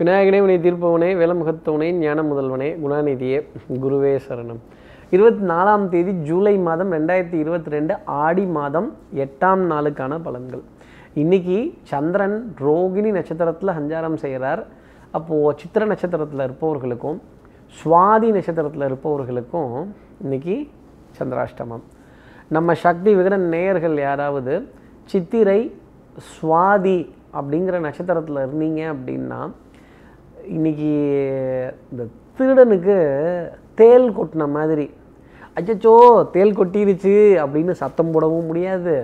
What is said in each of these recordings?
விநாயகனே வினை தீர்ப்பவனே வேலமுகத்தவனே ஞான முதல்வனே குணாநிதியே குருவே சரணம் இருபத்தி நாலாம் தேதி ஜூலை மாதம் ரெண்டாயிரத்தி இருபத்தி ரெண்டு ஆடி மாதம் எட்டாம் நாளுக்கான பலன்கள் இன்னைக்கு சந்திரன் ரோகிணி நட்சத்திரத்தில் சஞ்சாரம் செய்கிறார் அப்போது சித்திர நட்சத்திரத்தில் இருப்பவர்களுக்கும் சுவாதி நட்சத்திரத்தில் இருப்பவர்களுக்கும் இன்னைக்கு சந்திராஷ்டமம் நம்ம சக்தி விகடன் நேயர்கள் யாராவது சித்திரை சுவாதி அப்படிங்கிற நட்சத்திரத்தில் இருந்தீங்க அப்படின்னா இன்னைக்கு இந்த திருடனுக்கு தேல் கொட்டின மாதிரி அச்சச்சோ தேல் கொட்டிருச்சு அப்படின்னு சத்தம் போடவும் முடியாது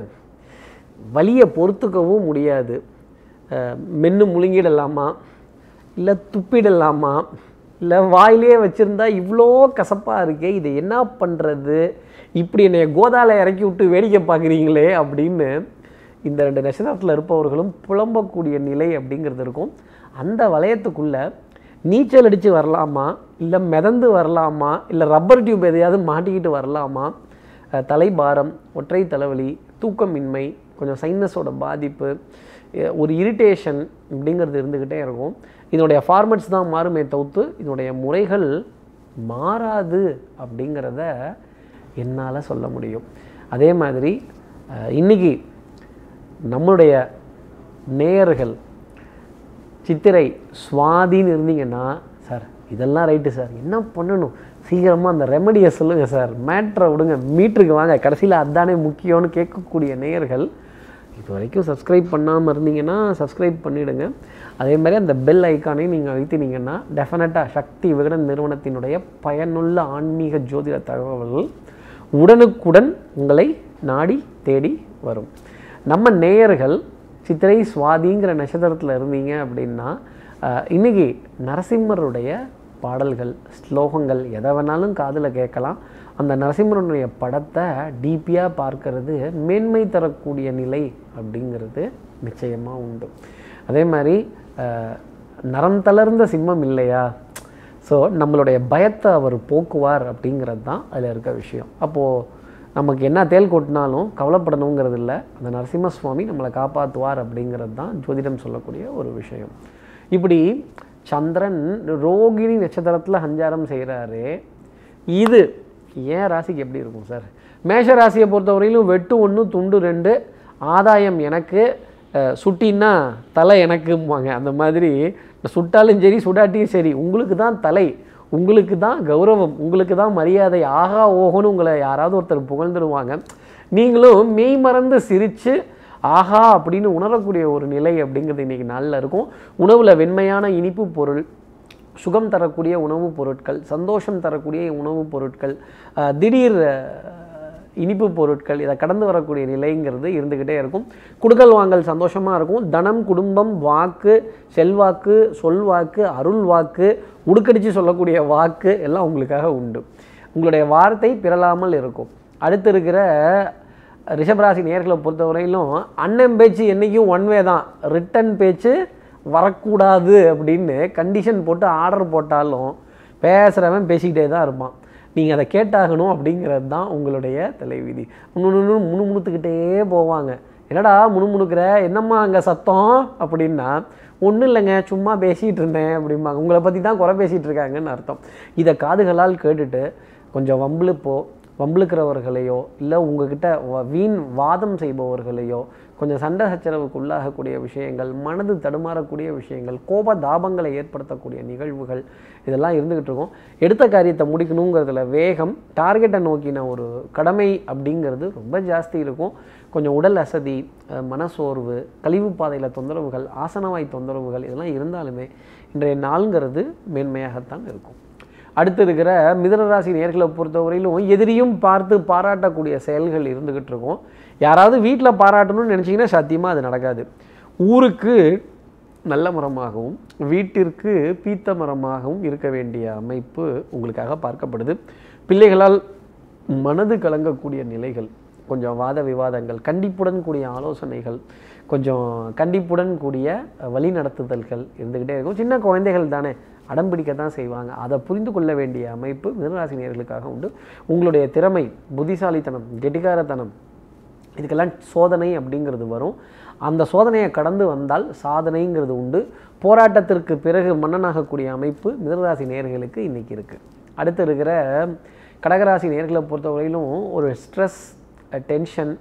வலியை பொறுத்துக்கவும் முடியாது அஹ் மென்னு முழுங்கிடலாமா இல்லை துப்பிடலாமா இல்லை வாயிலே வச்சுருந்தா இவ்வளோ கசப்பாக இருக்கே இதை என்ன பண்ணுறது இப்படி என்னை கோதால இறக்கி விட்டு வேடிக்கை பார்க்குறீங்களே அப்படின்னு இந்த ரெண்டு நட்சத்திரத்தில் இருப்பவர்களும் புலம்பக்கூடிய நிலை அப்படிங்கிறது இருக்கும் அந்த வளையத்துக்குள்ளே நீச்சல் அடித்து வரலாமா இல்லை மிதந்து வரலாமா இல்லை ரப்பர் டியூப் எதையாவது மாட்டிக்கிட்டு வரலாமா அஹ் தலைபாரம் ஒற்றை தலைவலி தூக்கமின்மை கொஞ்சம் சைனஸோட பாதிப்பு அஹ் ஒரு இரிட்டேஷன் அப்படிங்கிறது இருந்துக்கிட்டே இருக்கும் இதனுடைய ஃபார்மட்ஸ் தான் மாறுமே தவிர்த்து இதனுடைய முறைகள் மாறாது அப்படிங்கிறத என்னால் சொல்ல முடியும் அதே மாதிரி அஹ் இன்னைக்கு நம்மளுடைய நேயர்கள் சித்திரை சுவாதின்னு இருந்தீங்கன்னா சார் இதெல்லாம் ரைட்டு சார் என்ன பண்ணணும் சீக்கிரமாக அந்த ரெமடியை சொல்லுங்கள் சார் மேட்ரை விடுங்க மீட்டருக்கு வாங்க கடைசியில் அதானே முக்கியம்னு கேட்கக்கூடிய நேயர்கள் இது வரைக்கும் சப்ஸ்கிரைப் பண்ணாமல் இருந்தீங்கன்னா சப்ஸ்கிரைப் பண்ணிவிடுங்க அதே மாதிரி அந்த பெல் ஐக்கானையும் நீங்கள் அழுத்தினீங்கன்னா டெஃபினட்டாக சக்தி விகடன் நிறுவனத்தினுடைய பயனுள்ள ஆன்மீக ஜோதிட தகவல்கள் உடனுக்குடன் உங்களை நாடி தேடி வரும் நம்ம நேயர்கள் சித்திரை சுவாதிங்கிற நட்சத்திரத்தில் இருந்தீங்க அப்படின்னா அஹ், இன்னைக்கு நரசிம்மருடைய பாடல்கள் ஸ்லோகங்கள் எதை வேணாலும் காதில் கேட்கலாம் அந்த நரசிம்மருடைய படத்தை டீப்பியாக பார்க்கறது மேன்மை தரக்கூடிய நிலை அப்படிங்கிறது நிச்சயமாக உண்டு அதே மாதிரி அஹ், நரம் தளர்ந்த சிம்மம் இல்லையா ஸோ நம்மளுடைய பயத்தை அவர் போக்குவார் அப்படிங்கிறது தான் அதில் இருக்க விஷயம் அப்போது நமக்கு என்ன தேல் கொட்டினாலும் கவலைப்படணுங்கிறது இல்லை அந்த நரசிம்ம சுவாமி நம்மளை காப்பாற்றுவார் அப்படிங்கிறது தான் ஜோதிடம் சொல்லக்கூடிய ஒரு விஷயம் இப்படி சந்திரன் ரோகிணி நட்சத்திரத்தில் சஞ்சாரம் செய்கிறாரு இது ஏன் ராசிக்கு எப்படி இருக்கும் சார் மேஷ ராசியை பொறுத்தவரையிலும் வெட்டு ஒன்று துண்டு ரெண்டு ஆதாயம் எனக்கு அஹ், சுட்டின்னா தலை எனக்கும்பாங்க அந்த மாதிரி சுட்டாலும் சரி சுடாட்டியும் சரி உங்களுக்கு தான் தலை உங்களுக்கு தான் கௌரவம் உங்களுக்கு தான் மரியாதை ஆகா ஓஹோன்னு உங்களை யாராவது ஒருத்தர் புகழ்ந்துடுவாங்க நீங்களும் மெய் மறந்து சிரித்து ஆஹா அப்படின்னு உணரக்கூடிய ஒரு நிலை அப்படிங்கிறது இன்றைக்கி நாளில் இருக்கும் உணவில் வெண்மையான இனிப்பு பொருள் சுகம் தரக்கூடிய உணவுப் பொருட்கள் சந்தோஷம் தரக்கூடிய உணவுப் பொருட்கள் அஹ், திடீர் அஹ், இனிப்பு பொருட்கள் இதை கடந்து வரக்கூடிய நிலைங்கிறது இருந்துக்கிட்டே இருக்கும் குடுக்கல் வாங்கல் சந்தோஷமாக இருக்கும் தனம் குடும்பம் வாக்கு செல்வாக்கு சொல்வாக்கு அருள் வாக்கு உடுக்கடிச்சு சொல்லக்கூடிய வாக்கு எல்லாம் உங்களுக்காக உண்டு உங்களுடைய வார்த்தை பிறலாமல் இருக்கும் அடுத்து இருக்கிற ரிஷபராசி நேர்களை பொறுத்தவரையிலும் அண்ணன் பேச்சு என்றைக்கும் ஒன் வே தான் ரிட்டன் பேச்சு வரக்கூடாது அப்படின்னு கண்டிஷன் போட்டு ஆர்டர் போட்டாலும் பேசுகிறவன் பேசிக்கிட்டே தான் இருப்பான் நீங்கள் அதை கேட்டாகணும் அப்படிங்கிறது தான் உங்களுடைய தலைவிதி முன்னு முணுமுணுத்துக்கிட்டே போவாங்க என்னடா முணுமுணுக்கிற என்னம்மா அங்கே சத்தம் அப்படின்னா ஒன்றும் இல்லைங்க சும்மா பேசிகிட்டு இருந்தேன் அப்படிம்பாங்க உங்களை பற்றி தான் குறை பேசிகிட்டு இருக்காங்கன்னு அர்த்தம் இதை காதுகளால் கேட்டுட்டு கொஞ்சம் வம்பிழுப்போ வம்பிழுக்கிறவர்களையோ இல்லை உங்ககிட்ட வ- வீண் வாதம் செய்பவர்களையோ கொஞ்சம் சண்டை சச்சரவுக்கு உள்ளாகக்கூடிய விஷயங்கள் மனது தடுமாறக்கூடிய விஷயங்கள் கோப தாபங்களை ஏற்படுத்தக்கூடிய நிகழ்வுகள் இதெல்லாம் இருந்துகிட்டு இருக்கும் எடுத்த காரியத்தை முடிக்கணுங்கிறதுல வேகம் டார்கெட்டை நோக்கின ஒரு கடமை அப்படிங்கிறது ரொம்ப ஜாஸ்தி இருக்கும் கொஞ்சம் உடல் அசதி அஹ், மனசோர்வு கழிவு பாதையில் தொந்தரவுகள் ஆசனவாய் தொந்தரவுகள் இதெல்லாம் இருந்தாலுமே இன்றைய நாளுங்கிறது மேன்மையாகத்தான் இருக்கும் அடுத்து இருக்கிற மிதனராசி நேர்களை பொறுத்தவரையிலும் எதிரியும் பார்த்து பாராட்டக்கூடிய செயல்கள் இருந்துக்கிட்டு இருக்கும் யாராவது வீட்டில் பாராட்டணும்னு நினச்சிங்கன்னா சத்தியமாக அது நடக்காது ஊருக்கு நல்ல மரமாகவும் வீட்டிற்கு பீத்த மரமாகவும் இருக்க வேண்டிய அமைப்பு உங்களுக்காக பார்க்கப்படுது பிள்ளைகளால் மனது கலங்கக்கூடிய நிலைகள் கொஞ்சம் வாத விவாதங்கள் கண்டிப்புடன் கூடிய ஆலோசனைகள் கொஞ்சம் கண்டிப்புடன் கூடிய அஹ், வழிநடத்துதல்கள் இருந்துக்கிட்டே இருக்கும் சின்ன குழந்தைகள் தானே அடம் பிடிக்க தான் செய்வாங்க அதை புரிந்து கொள்ள வேண்டிய அமைப்பு மிதனராசினியர்களுக்காக உண்டு உங்களுடைய திறமை புத்திசாலித்தனம் கெட்டிக்காரத்தனம் இதுக்கெல்லாம் சோதனை அப்படிங்கிறது வரும் அந்த சோதனையை கடந்து வந்தால் சாதனைங்கிறது உண்டு போராட்டத்திற்கு பிறகு மன்னனாகக்கூடிய அமைப்பு மிதனராசி நேர்களுக்கு இன்றைக்கி இருக்குது அடுத்து இருக்கிற கடகராசி நேர்களை பொறுத்தவரையிலும் ஒரு ஸ்ட்ரெஸ் டென்ஷன்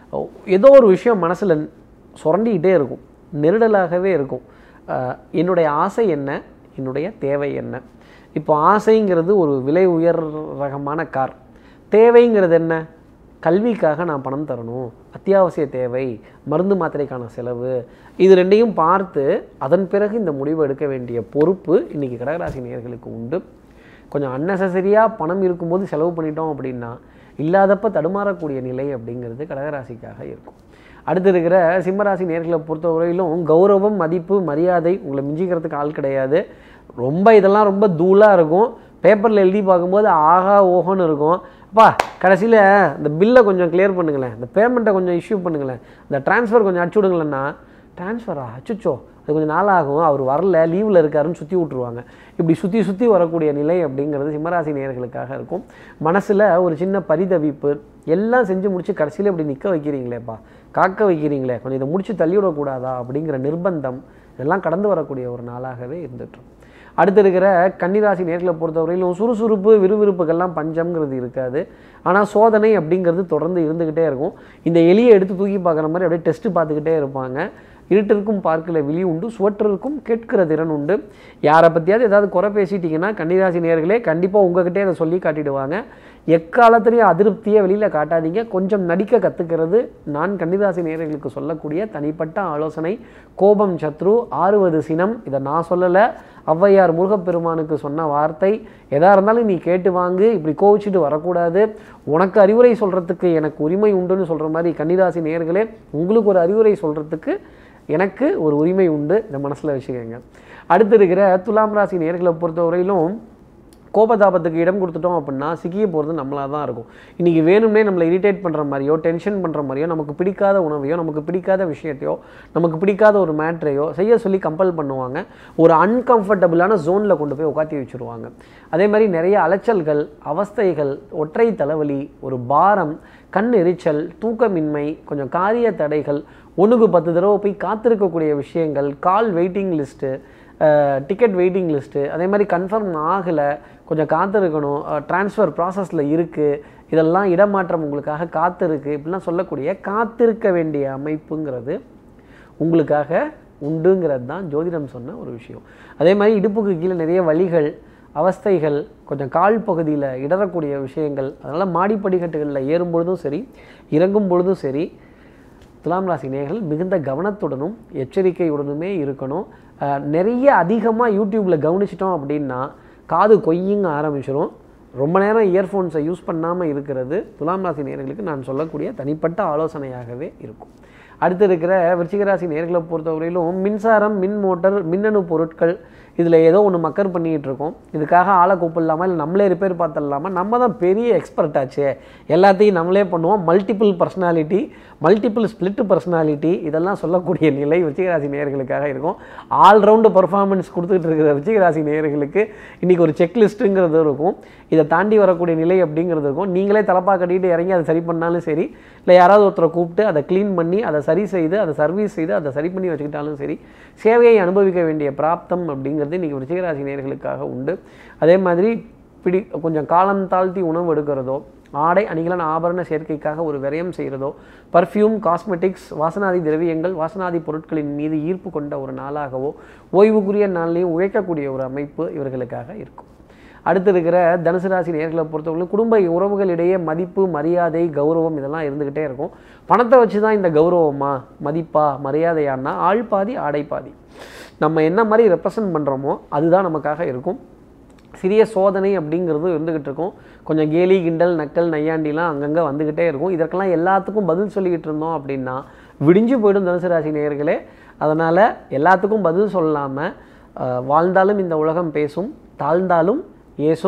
ஏதோ ஒரு விஷயம் மனசில் சுரண்டிக்கிட்டே இருக்கும் நெருடலாகவே இருக்கும் அஹ், என்னுடைய ஆசை என்ன என்னுடைய தேவை என்ன இப்போ ஆசைங்கிறது ஒரு விலை உயர் ரகமான கார் தேவைங்கிறது என்ன கல்விக்காக நான் பணம் தரணும் அத்தியாவசிய தேவை மருந்து மாத்திரைக்கான செலவு இது ரெண்டையும் பார்த்து அதன் பிறகு இந்த முடிவு எடுக்க வேண்டிய பொறுப்பு இன்றைக்கி கடகராசி நேயர்களுக்கு உண்டு கொஞ்சம் அன்னெசரியாக பணம் இருக்கும்போது செலவு பண்ணிட்டோம் அப்படின்னா இல்லாதப்ப தடுமாறக்கூடிய நிலை அப்படிங்கிறது கடகராசிக்காக இருக்கும் அடுத்து இருக்கிற சிம்மராசி நேர்களை பொறுத்தவரையிலும் கௌரவம் மதிப்பு மரியாதை உங்களை மிஞ்சிக்கிறதுக்கு ஆள் கிடையாது ரொம்ப இதெல்லாம் ரொம்ப தூளாக இருக்கும் பேப்பரில் எழுதி பார்க்கும்போது ஆஹா ஓஹோன்னு இருக்கும் அப்பா கடைசியில் இந்த பில்லை கொஞ்சம் கிளியர் பண்ணுங்களேன் இந்த பேமெண்ட்டை கொஞ்சம் இஷ்யூ பண்ணுங்களேன் இந்த ட்ரான்ஸ்ஃபர் கொஞ்சம் அடிச்சு விடுங்களேன்னா ட்ரான்ஸ்ஃபரா அச்சுச்சோ அது கொஞ்சம் நாளாகும் அவர் வரல லீவில் இருக்காருன்னு சுற்றி விட்ருவாங்க இப்படி சுற்றி சுற்றி வரக்கூடிய நிலை அப்படிங்கிறது சிம்மராசி நேயர்களுக்காக இருக்கும் மனசில் ஒரு சின்ன பரிதவிப்பு எல்லாம் செஞ்சு முடிச்சு கடைசியில் இப்படி நிற்க வைக்கிறீங்களேப்பா காக்க வைக்கிறீங்களே கொஞ்சம் இதை முடிச்சு தள்ளி விடக்கூடாதா அப்படிங்கிற நிர்பந்தம் இதெல்லாம் கடந்து வரக்கூடிய ஒரு நாளாகவே இருந்துட்டு அடுத்து இருக்கிற கன்னிராசி நேர்களை பொறுத்தவரையிலும் சுறுசுறுப்பு விறுவிறுப்புகள்லாம் பஞ்சம்ங்கிறது இருக்காது ஆனால் சோதனை அப்படிங்கிறது தொடர்ந்து இருந்துக்கிட்டே இருக்கும் இந்த எலியை எடுத்து தூக்கி பார்க்குற மாதிரி அப்படியே டெஸ்ட்டு பார்த்துக்கிட்டே இருப்பாங்க இருட்டிற்கும் பார்க்கல விழி உண்டு சுவற்றிற்கும் கேட்கிற திறன் உண்டு யாரை பற்றியாவது ஏதாவது குறை பேசிட்டீங்கன்னா கன்னிராசி நேர்களே கண்டிப்பாக உங்ககிட்டே அதை சொல்லி காட்டிடுவாங்க எக்காலத்துலேயும் அதிருப்தியை வெளியில் காட்டாதீங்க கொஞ்சம் நடிக்க கற்றுக்கிறது நான் கன்னிராசி நேயர்களுக்கு சொல்லக்கூடிய தனிப்பட்ட ஆலோசனை கோபம் சத்ரு ஆறுவது சினம் இதை நான் சொல்லலை ஔவையார் முருகப்பெருமானுக்கு சொன்ன வார்த்தை எதா இருந்தாலும் நீ கேட்டு வாங்கு இப்படி கோவிச்சிட்டு வரக்கூடாது உனக்கு அறிவுரை சொல்கிறதுக்கு எனக்கு உரிமை உண்டுன்னு சொல்கிற மாதிரி கன்னிராசி நேயர்களே உங்களுக்கு ஒரு அறிவுரை சொல்கிறதுக்கு எனக்கு ஒரு உரிமை உண்டு இந்த மனசில் வச்சுக்கோங்க அடுத்து இருக்கிற துலாம் ராசி நேர்களை பொறுத்தவரையிலும் கோபதாபத்துக்கு இடம் கொடுத்துட்டோம் அப்படின்னா சிக்கிய போகிறது நம்மளாக தான் இருக்கும் இன்றைக்கி வேணும்னே நம்மளை இரிட்டேட் பண்ணுற மாதிரியோ டென்ஷன் பண்ணுற மாதிரியோ நமக்கு பிடிக்காத உணவையோ நமக்கு பிடிக்காத விஷயத்தையோ நமக்கு பிடிக்காத ஒரு மேட்ரையோ செய்ய சொல்லி கம்பல் பண்ணுவாங்க ஒரு அன்கம்ஃபர்டபுளான ஜோனில் கொண்டு போய் உட்காத்தி வச்சுருவாங்க அதே மாதிரி நிறைய அலைச்சல்கள் அவஸ்தைகள் ஒற்றை தலைவலி ஒரு பாரம் கண் எரிச்சல் தூக்கமின்மை கொஞ்சம் காரிய தடைகள் ஒன்றுக்கு பத்து தடவை போய் காத்திருக்கக்கூடிய விஷயங்கள் call waiting list ticket waiting list அதே மாதிரி கன்ஃபார்ம் ஆகலை கொஞ்சம் காத்திருக்கணும் ட்ரான்ஸ்ஃபர் ப்ராசஸில் இருக்குது இதெல்லாம் இடமாற்றம் உங்களுக்காக காத்திருக்கு இப்படிலாம் சொல்லக்கூடிய காத்திருக்க வேண்டிய அமைப்புங்கிறது உங்களுக்காக உண்டுங்கிறது தான் ஜோதிடம் சொன்ன ஒரு விஷயம் அதே மாதிரி இடுப்புக்கு கீழே நிறைய வலிகள் அவஸ்தைகள் கொஞ்சம் கால் பகுதியில் இடறக்கூடிய விஷயங்கள் அதனால் மாடி படிக்கட்டுகளில் ஏறும் பொழுதும் சரி இறங்கும் பொழுதும் சரி துலாம் ராசி நேயர்கள் மிகுந்த கவனத்துடனும் எச்சரிக்கையுடனுமே இருக்கணும் அஹ் நிறைய அதிகமாக யூடியூப்பில் கவனிச்சிட்டோம் அப்படின்னா காது கொய்யுங்க ஆரம்பிச்சிடும் ரொம்ப நேரம் இயர்ஃபோன்ஸை யூஸ் பண்ணாமல் இருக்கிறது துலாம் ராசி நேயர்களுக்கு நான் சொல்லக்கூடிய தனிப்பட்ட ஆலோசனையாகவே இருக்கும் அடுத்து இருக்கிற விருச்சிகராசி நேர்களை பொறுத்தவரையிலும் மின்சாரம் மின் மோட்டார் மின்னணு பொருட்கள் இதில் ஏதோ ஒன்று மக்கர் பண்ணிகிட்டு இருக்கோம் இதுக்காக ஆளை கூப்பிடலாமா இல்லை நம்மளே ரிப்பேர் பார்த்துடலாமா நம்ம தான் பெரிய எக்ஸ்பர்ட் ஆச்சே எல்லாத்தையும் நம்மளே பண்ணுவோம் multiple personality multiple split personality இதெல்லாம் சொல்லக்கூடிய நிலை விருச்சிகராசி நேயர்களுக்காக இருக்கும் ஆல்ரவுண்டு பர்ஃபார்மன்ஸ் கொடுத்துட்டு இருக்கிற விருச்சிகராசி நேயர்களுக்கு இன்றைக்கி ஒரு செக்லிஸ்ட்டுங்கிறது இருக்கும் இதை தாண்டி வரக்கூடிய நிலை அப்படிங்கிறது இருக்கும் நீங்களே தலப்பா கட்டிட்டு இறங்கி அதை சரி பண்ணாலும் சரி இல்லை யாராவது ஒருத்தரை கூப்பிட்டு அதை க்ளீன் பண்ணி அதை சரி செய்து அதை சர்வீஸ் செய்து அதை சரி பண்ணி வச்சுக்கிட்டாலும் சரி சேவையை அனுபவிக்க வேண்டிய பிராப்தம் அப்படிங்கிறது இன்றைக்கி விருச்சிகராசி நேயர்களுக்காக உண்டு அதே மாதிரி பிடி கொஞ்சம் காலம் தாழ்த்தி உணவு எடுக்கிறதோ ஆடை அணிகலன் ஆபரண சேர்க்கைக்காக ஒரு விரயம் செய்கிறதோ பர்ஃப்யூம் காஸ்மெட்டிக்ஸ் வாசனாதி திரவியங்கள் வாசனாதி பொருட்களின் மீது ஈர்ப்பு கொண்ட ஒரு நாளாகவோ ஓய்வுக்குரிய நாள்லையும் உழைக்கக்கூடிய ஒரு அமைப்பு இவர்களுக்காக இருக்கும் அடுத்து இருக்கிற தனுசு ராசி நேர்களை பொறுத்தவரை குடும்ப உறவுகளிடையே மதிப்பு மரியாதை கௌரவம் இதெல்லாம் இருந்துக்கிட்டே இருக்கும் பணத்தை வச்சு தான் இந்த கௌரவமா மதிப்பா மரியாதையானா ஆள் பாதி ஆடை பாதி நம்ம என்ன மாதிரி ரெப்ரசன்ட் பண்ணுறோமோ அதுதான் நமக்காக இருக்கும் சிறிய சோதனை அப்படிங்கிறது இருந்துக்கிட்டு இருக்கும் கொஞ்சம் கேலி கிண்டல் நக்கல் நையாண்டிலாம் அங்கங்கே வந்துக்கிட்டே இருக்கும் இதற்கெல்லாம் எல்லாத்துக்கும் பதில் சொல்லிக்கிட்டு இருந்தோம் அப்படின்னா விடிஞ்சு போயிடும் தனுசு ராசி நேயர்களே அதனால் எல்லாத்துக்கும் பதில் சொல்லாமல் வாழ்ந்தாலும் இந்த உலகம் பேசும் தாழ்ந்தாலும் ஏசும்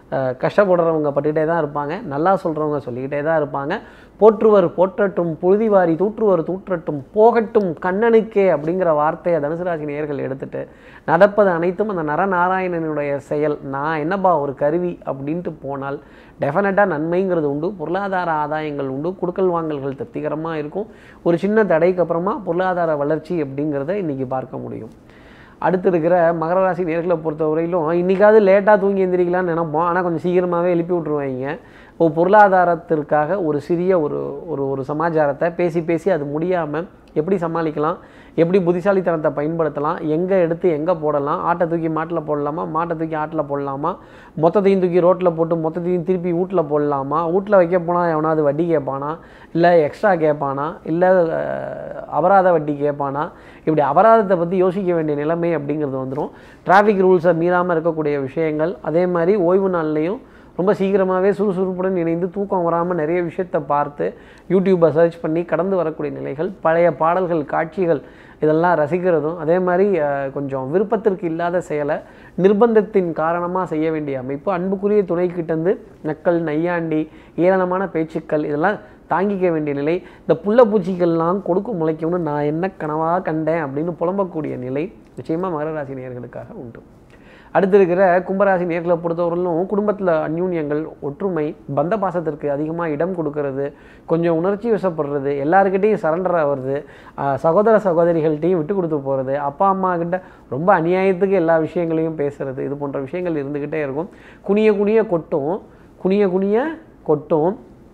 அஹ், கஷ்டப்படுறவங்க பட்டுக்கிட்டே தான் இருப்பாங்க நல்லா சொல்கிறவங்க சொல்லிக்கிட்டே தான் இருப்பாங்க போற்றுவர் போற்றட்டும் புழுதிவாரி தூற்றுவர் தூற்றட்டும் போகட்டும் கண்ணனுக்கே அப்படிங்கிற வார்த்தையை தனுசு ராசி நேயர்கள் எடுத்துட்டு நடப்பது அனைத்தும் அந்த நரநாராயணனுடைய செயல் நான் என்னப்பா ஒரு கருவி அப்படின்ட்டு போனால் டெஃபினட்டாக நன்மைங்கிறது உண்டு பொருளாதார ஆதாயங்கள் உண்டு குடுக்கல் வாங்கல்கள் திருப்திகரமாக இருக்கும் ஒரு சின்ன தடைக்கு அப்புறமா பொருளாதார வளர்ச்சி அப்படிங்கிறத இன்றைக்கி பார்க்க முடியும் அடுத்து இருக்கிற மகர ராசி நேர்களை பொறுத்தவரையிலும் இன்றைக்காவது லேட்டாக தூங்கி எந்திரிக்கலாம்னு நினைப்போம் ஆனால் கொஞ்சம் சீக்கிரமாகவே எழுப்பி விட்ருவாங்க ஒரு பொருளாதாரத்திற்காக ஒரு சிறிய ஒரு ஒரு ஒரு சமாச்சாரத்தை பேசி பேசி அது முடியாமல் எப்படி சமாளிக்கலாம் எப்படி புத்திசாலித்தனத்தை பயன்படுத்தலாம் எங்கே எடுத்து எங்கே போடலாம் ஆட்டை தூக்கி மாட்டில் போடலாமா மாட்டை தூக்கி ஆட்டில் போடலாமா மொத்தத்தையும் தூக்கி ரோட்டில் போட்டு மொத்தத்தையும் திருப்பி வீட்டில் போடலாமா வீட்டில் வைக்க போனால் எவனாவது வட்டி கேட்பானா இல்லை எக்ஸ்ட்ரா கேட்பானா இல்லை அஹ், அபராத வட்டி கேட்பானா இப்படி அபராதத்தை பற்றி யோசிக்க வேண்டிய நிலைமை அப்படிங்கிறது வந்துடும் டிராஃபிக் ரூல்ஸை மீறாமல் இருக்கக்கூடிய விஷயங்கள் அதே மாதிரி ஓய்வு நாள்லையும் ரொம்ப சீக்கிரமாகவே சுறுசுறுப்புடன் இணைந்து தூக்கம் வராமல் நிறைய விஷயத்தை பார்த்து யூடியூப்பை சர்ச் பண்ணி கடந்து வரக்கூடிய நிலைகள் பழைய பாடல்கள் காட்சிகள் இதெல்லாம் ரசிக்கிறதும் அதே மாதிரி அஹ், கொஞ்சம் விருப்பத்திற்கு இல்லாத செயலை நிர்பந்தத்தின் காரணமாக செய்ய வேண்டிய அமைப்பு அன்புக்குரிய துணைக்கிட்டேருந்து நக்கல் நையாண்டி ஏளனமான பேச்சுக்கள் இதெல்லாம் தாங்கிக்க வேண்டிய நிலை இந்த புள்ள பூச்சிகள்லாம் கொடுக்கும் முளைக்கும்னு நான் என்ன கனவாக கண்டேன் அப்படின்னு புலம்பக்கூடிய நிலை நிச்சயமாக மகர ராசி நேயர்களுக்காக உண்டு அடுத்து இருக்கிற கும்பராசி நேர்களை பொறுத்தவரையிலும் குடும்பத்தில் அந்யூன்யங்கள் ஒற்றுமை பந்த பாசத்திற்கு அதிகமாக இடம் கொடுக்கறது கொஞ்சம் உணர்ச்சி வசப்படுறது எல்லாருக்கிட்டையும் சரண்டர் ஆகிறது ஆஹ் சகோதர சகோதரிகள்கிட்டையும் விட்டு கொடுத்து போகிறது அப்பா அம்மா கிட்ட ரொம்ப அநியாயத்துக்கு எல்லா விஷயங்களையும் பேசுறது இது போன்ற விஷயங்கள் இருந்துக்கிட்டே இருக்கும் குனிய குனிய கொட்டும் குனிய குனிய கொட்டும்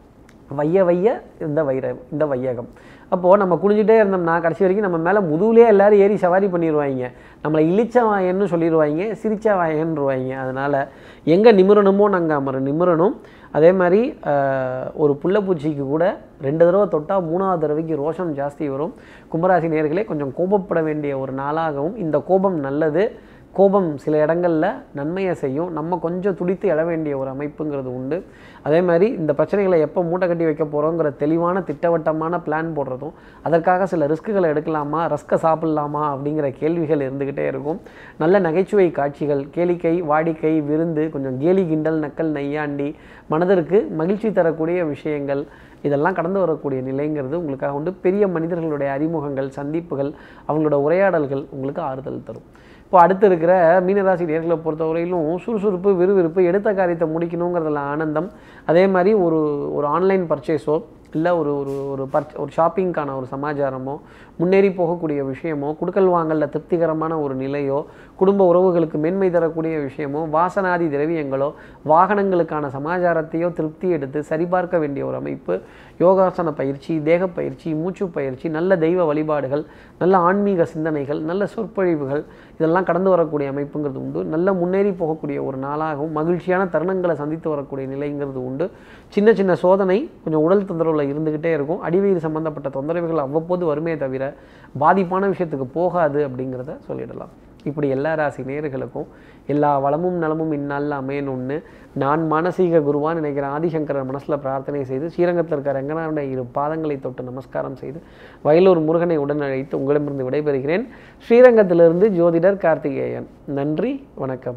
வைய வைய இந்த வைர இந்த வையகம் அப்போது நம்ம குனிஞ்சிட்டே இருந்தோம்னா கடைசி வரைக்கும் நம்ம மேலே முதுகுலே எல்லாரும் ஏறி சவாரி பண்ணிடுவாங்க நம்மளை இழிச்ச வாயன்னு சொல்லிடுவாங்க சிரிச்ச வாயன்றுவாங்க அதனால் எங்கே நிமிரணுமோ நாங்கள் அமர நிமிரணும் அதே மாதிரி ஆஹ், ஒரு புள்ளப்பூச்சிக்கு கூட ரெண்டு தடவை தொட்டால் மூணாவது தடவைக்கு ரோஷம் ஜாஸ்தி வரும் கும்பராசி நேர்களே கொஞ்சம் கோபப்பட வேண்டிய ஒரு நாளாகவும் இந்த கோபம் நல்லது கோபம் சில இடங்களில் நன்மையை செய்யும் நம்ம கொஞ்சம் துடித்து எழ வேண்டிய ஒரு அமைப்புங்கிறது உண்டு அதே மாதிரி இந்த பிரச்சனைகளை எப்போ மூட்டை கட்டி வைக்க போகிறோங்கிற தெளிவான திட்டவட்டமான பிளான் போடுறதும் அதற்காக சில ரிஸ்க்குகளை எடுக்கலாமா ரஸ்க்கை சாப்பிட்லாமா அப்படிங்கிற கேள்விகள் இருந்துக்கிட்டே இருக்கும் நல்ல நகைச்சுவை காட்சிகள் கேளிக்கை வாடிக்கை விருந்து கொஞ்சம் கேலி கிண்டல் நக்கல் நையாண்டி மனதிற்கு மகிழ்ச்சி தரக்கூடிய விஷயங்கள் இதெல்லாம் கடந்து வரக்கூடிய நிலைங்கிறது உங்களுக்காக உண்டு பெரிய மனிதர்களுடைய அறிமுகங்கள் சந்திப்புகள் அவங்களோட உரையாடல்கள் உங்களுக்கு ஆறுதல் தரும் இப்போ அடுத்து இருக்கிற மீனராசி நேர்களை பொறுத்தவரையிலும் சுறுசுறுப்பு விறுவிறுப்பு எடுத்த காரியத்தை முடிக்கணுங்கிறதுல ஆனந்தம் அதே மாதிரி ஒரு ஒரு ஆன்லைன் பர்ச்சேஸோ இல்லை ஒரு ஒரு ஒரு பர்ச் ஒரு ஷாப்பிங்க்கான ஒரு சமாச்சாரமோ முன்னேறி போகக்கூடிய விஷயமோ குடுக்கல் வாங்கலில் திருப்திகரமான ஒரு நிலையோ குடும்ப உறவுகளுக்கு மேன்மை தரக்கூடிய விஷயமோ வாசனாதி திரவியங்களோ வாகனங்களுக்கான சமாச்சாரத்தையோ திருப்தி எடுத்து சரிபார்க்க வேண்டிய ஒரு அமைப்பு யோகாசன பயிற்சி தேக பயிற்சி மூச்சு பயிற்சி நல்ல தெய்வ வழிபாடுகள் நல்ல ஆன்மீக சிந்தனைகள் நல்ல சொற்பொழிவுகள் இதெல்லாம் கடந்து வரக்கூடிய அமைப்புங்கிறது உண்டு நல்ல முன்னேறி போகக்கூடிய ஒரு நாளாகவும் மகிழ்ச்சியான தருணங்களை சந்தித்து வரக்கூடிய நிலைங்கிறது உண்டு சின்ன சின்ன சோதனை கொஞ்சம் உடல் தொந்தரவில் இருந்துக்கிட்டே இருக்கும் அடிவயிறு சம்பந்தப்பட்ட தொந்தரவுகள் அவ்வப்போது வருமே தவிர பாதிப்பான விஷயத்துக்கு போகாது அப்படிங்கிறத சொல்லிடலாம் இப்படி எல்லா ராசி நேயர்களுக்கும் எல்லா வளமும் நலமும் இந்நாளில் அமையணும்னு நான் மானசீக குருவான்னு நினைக்கிற ஆதிசங்கரர் மனசில் பிரார்த்தனை செய்து ஸ்ரீரங்கத்தில் இருக்கிற ரங்கநாதனுடைய இரு பாதங்களை தொட்டு நமஸ்காரம் செய்து வயலூர் முருகனை உடன் அழைத்து உங்களிடமிருந்து விடைபெறுகிறேன் ஸ்ரீரங்கத்திலிருந்து ஜோதிடர் கார்த்திகேயன் நன்றி வணக்கம்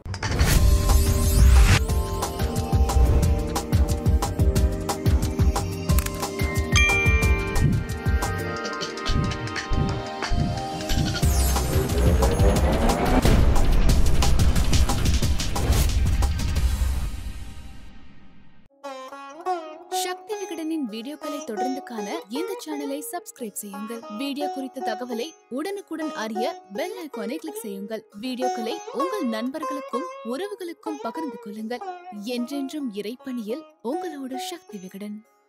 சக்தி விகடனின் வீடியோக்களை தொடர்ந்து காண இந்த சேனலை சப்ஸ்கிரைப் செய்யுங்கள் வீடியோ குறித்த தகவலை உடனுக்குடன் அறிய பெல் ஐகானை கிளிக் செய்யுங்கள் வீடியோக்களை உங்கள் நண்பர்களுக்கும் உறவுகளுக்கும் பகிர்ந்து கொள்ளுங்கள் என்றென்றும் இறைப்பணியில் உங்களோட சக்தி விகடன்